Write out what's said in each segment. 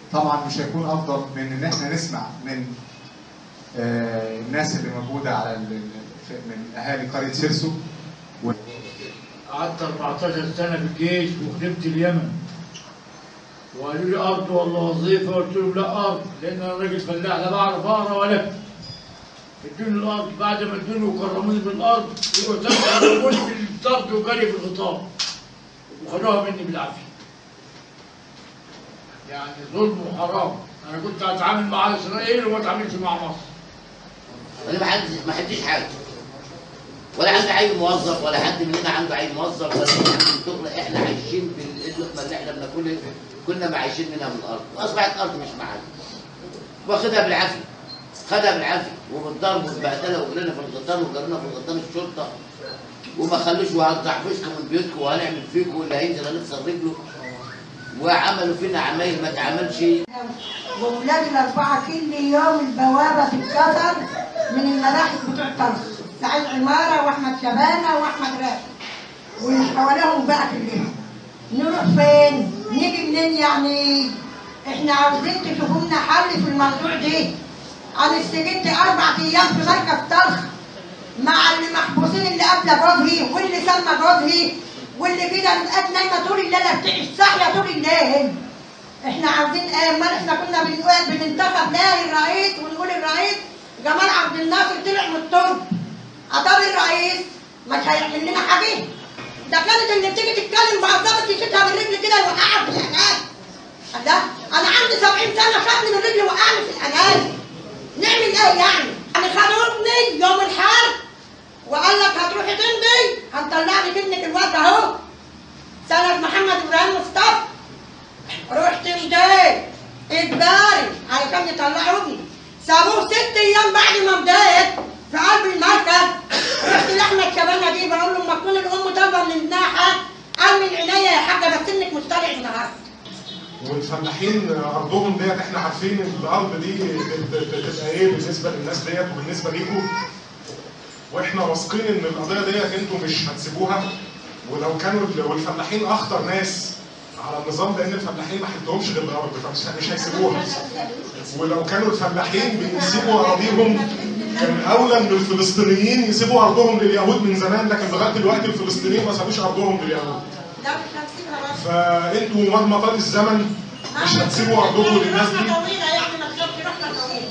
طبعا مش هيكون افضل من ان احنا نسمع من آه، الناس اللي موجوده على ال- ال- في- من اهالي قريه سيرسو و- قعدت 14 سنة في الجيش وخدمت اليمن وقالوا لي أرض ولا وظيفة قلت لهم لا أرض لأن أنا راجل فلاح لا بعرف أقرا ولا أكتب ادوني الأرض بعد ما ادوني وكرموني بالأرض يبقوا كرموني بالطرد وجري في الغطاء وخدوها مني بالعافية يعني ظلم وحرام أنا كنت أتعامل مع إسرائيل وما أتعاملش مع مصر انا ما حدش ما حدش حاجه ولا عندي اي موظف ولا حد مننا عنده اي موظف ولا اي حد من شغل احنا عايشين باللقمه اللي احنا بناكلها كنا ما عايشين منها من الارض واصبحت ارض مش معانا واخدها بالعافيه خدها بالعافيه وبالضرب والبهدله وجرينا في الغطان وجرينا في الغطان الشرطه وما خلوش وهنطحفشكم من بيوتكم وهنعمل فيكم واللي هينزل هنكسر رجله وعملوا فينا عمايل ما اتعملش وولادي الأربعة كل يوم البوابة تتكسر من الملاحق بتوع طرف سعيد عمارة وأحمد شبانة وأحمد راشد واللي حواليهم بقى كلهم نروح فين؟ نيجي منين يعني؟ إحنا عاوزين تشوفوا لنا حل في الموضوع ده أنا استجدت أربع أيام في مركز طرخ مع اللي محبوسين اللي قبل جوزي واللي سمى جوزي واللي كده بقت نايمة طول الليل بتعيش صاحية طول الليل احنا عاوزين ايه امال احنا كنا بنقول بننتخب لا الرئيس ونقول الرئيس جمال عبد الناصر طلع من الترب عطار الرئيس مش هيعمل لنا حاجه ده كانت اللي بتيجي تتكلم مع الظابط يشدها بالرجل كده يوقعها في الاناس ده انا عندي 70 سنه خدني من رجلي وقعني في الاناس نعمل ايه يعني؟ يعني خدوني يوم الحرب وقال لك هتروحي تمضي هنطلع لك ابنك الواد اهو سنة محمد ابراهيم مصطفى رحت مضايق اجباري علشان يطلعوا ابني سابوه ست ايام بعد ما مضايق في قلب المركز رحت لاحمد شبانه دي بقول له اما تكون الام طالبه من ابنها حاجه قال من عينيا يا حاجه بس انك مش طالع النهارده والفلاحين ارضهم ديت احنا عارفين ان الارض دي بتبقى ايه بالنسبه للناس ديت وبالنسبه ليكم واحنا واثقين ان القضيه ديت انتوا مش هتسيبوها ولو كانوا والفلاحين اخطر ناس على النظام لان الفلاحين ما حدهمش غير الارض فمش مش هيسيبوها ولو كانوا الفلاحين بيسيبوا اراضيهم كان اولى ان الفلسطينيين يسيبوا ارضهم لليهود من زمان لكن لغايه دلوقتي الفلسطينيين ما سابوش ارضهم لليهود لا مش هنسيبها بس فانتوا مهما طال الزمن مش هتسيبوا ارضكم للناس دي رحنا طويله يعني ما تخافش رحنا طويله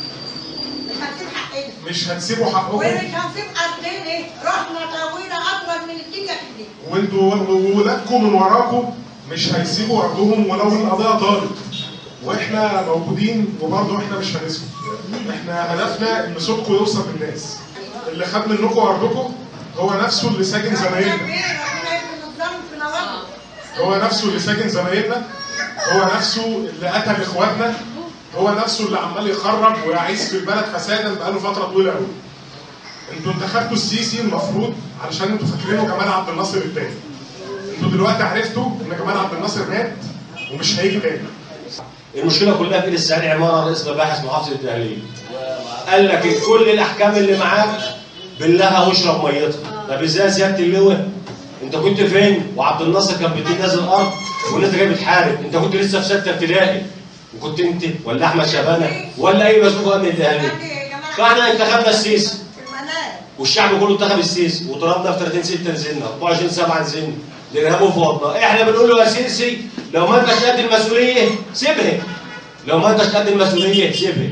مش هنسيب حقنا مش هتسيبوا حقكم ومش هنسيب ارضنا رحنا طويله اطول من الدنيا كلها وانتوا وولادكم من وراكم مش هيسيبوا ارضهم ولو القضيه طالت واحنا موجودين وبرضه احنا مش هنسكت احنا هدفنا ان صوتكم يوصل للناس اللي خد منكم ارضكم هو نفسه اللي ساكن زمايلنا ربنا يكون الظلم في نواقص هو نفسه اللي ساكن زمايلنا هو نفسه اللي قتل اخواتنا هو نفسه اللي عمال يخرب ويعيش في البلد فسادا بقاله فتره طويله قوي انتوا انتخبتوا السيسي المفروض علشان انتوا فاكرينه جمال عبد الناصر التاني انتوا دلوقتي عرفتوا ان جمال عبد الناصر مات ومش هيجي تاني المشكله كلها في ايد السعيد عماره رئيس مباحث محافظه الدهليه قال لك كل الاحكام اللي معاك بالله واشرب ميتها طب ازاي يا سياده اللواء انت كنت فين وعبد الناصر كان بينزل الارض والناس جاي بتحارب انت كنت لسه في سته ابتدائي وكنت انت ولا احمد شبانه ولا اي مسؤول امن الدهليه فاحنا انتخبنا السيسي في المنام والشعب كله انتخب السيسي وضربنا في 30 6 نزلنا 24 7 نزلنا الارهاب وفوضنا احنا بنقول له يا سيسي لو ما انتش قد المسؤوليه سيبها لو ما انتش قد المسؤوليه سيبها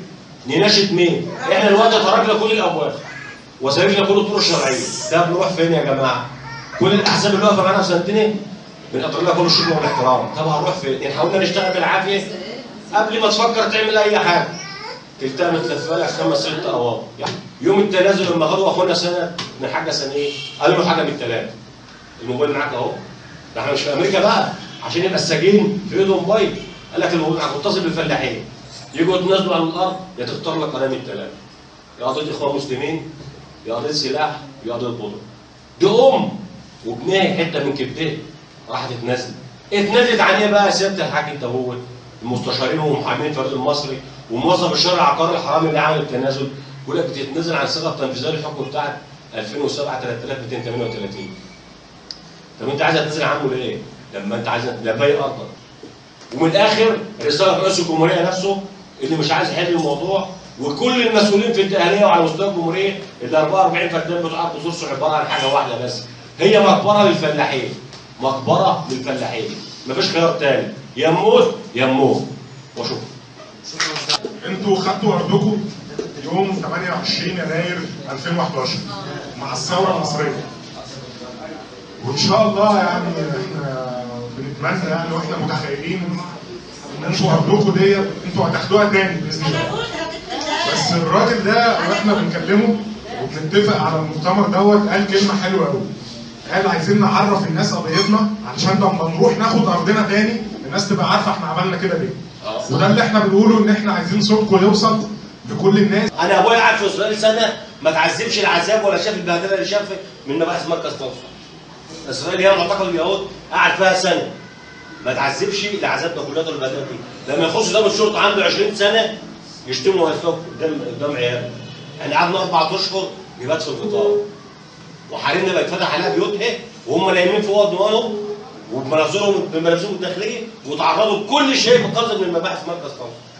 نناشد مين؟ احنا الوقت تركنا كل الابواب وسلكنا كل الطرق الشرعيه ده بنروح فين يا جماعه؟ كل الاحزاب اللي واقفه معانا في سنتين بنقدر لها كل الشكر والاحترام طب هنروح فين؟ ان حاولنا نشتغل بالعافيه قبل ما تفكر تعمل اي حاجه تلتقى متلفه لك خمس ست قواضي يعني يوم التنازل لما خدوا اخونا سند من حاجه سنيه قالوا له حاجه من الثلاثه الموبايل معاك اهو ده احنا مش في امريكا بقى عشان يبقى السجين في ايده موبايل قال لك الموبايل معاك متصل بالفلاحين يجوا يتنازلوا عن الارض يا تختار لك قناه من الثلاثه يا قضيه اخوان مسلمين يا قضيه سلاح يا قضيه بودره دي ام وابنها حته من كبدها راحت اتنازلت اتنازلت عن ايه بقى يا سياده الحاج انت هو المستشارين ومحامين الفريق المصري وموظف الشارع العقاري الحرامي اللي عمل التنازل يقول لك بتتنازل عن صيغه تنفيذيه للحكم بتاعك 2007 3238 طب انت عايز تنزل عنه ليه؟ لما انت عايز لا باقي ارضك ومن الاخر رساله رئيس الجمهوريه نفسه اللي مش عايز يحل الموضوع وكل المسؤولين في الدقهليه وعلى مستوى الجمهوريه ال 44 فدان بتوع ارض سورس عباره عن حاجه واحده بس هي مقبره للفلاحين مقبره للفلاحين مفيش خيار تاني يا نموت يا نموت وشكرا انتوا خدتوا ارضكم يوم 28 يناير 2011 مع الثوره المصريه وان شاء الله يعني احنا بنتمنى يعني واحنا متخيلين ان انتوا ارضكم ديت انتوا هتاخدوها تاني باذن الله بس الراجل ده واحنا بنكلمه وبنتفق على المؤتمر دوت قال كلمه حلوه قوي قال عايزين نعرف الناس قضيتنا علشان لما نروح ناخد ارضنا تاني الناس تبقى عارفه احنا عملنا كده ليه وده اللي احنا بنقوله ان احنا عايزين صوتكم يوصل لكل الناس انا ابويا قاعد في اسرائيل سنه ما تعذبش العذاب ولا شاف البهدله اللي شافها من مباحث مركز طنطا اسرائيل هي معتقل اليهود قعد فيها سنه ما تعذبش العذاب ده كلها البهدله دي لما يخش ضابط الشرطه عنده 20 سنه يشتموا ويسلكوا قدام قدام عياله احنا قعدنا اربع اشهر يبات في القطار وحريمنا بقت فتح عليها بيوتها وهم نايمين في اوض نومهم وبمناظرهم بملابسهم الداخليه وتعرضوا لكل شيء مقصد من مباحث مركز طنطا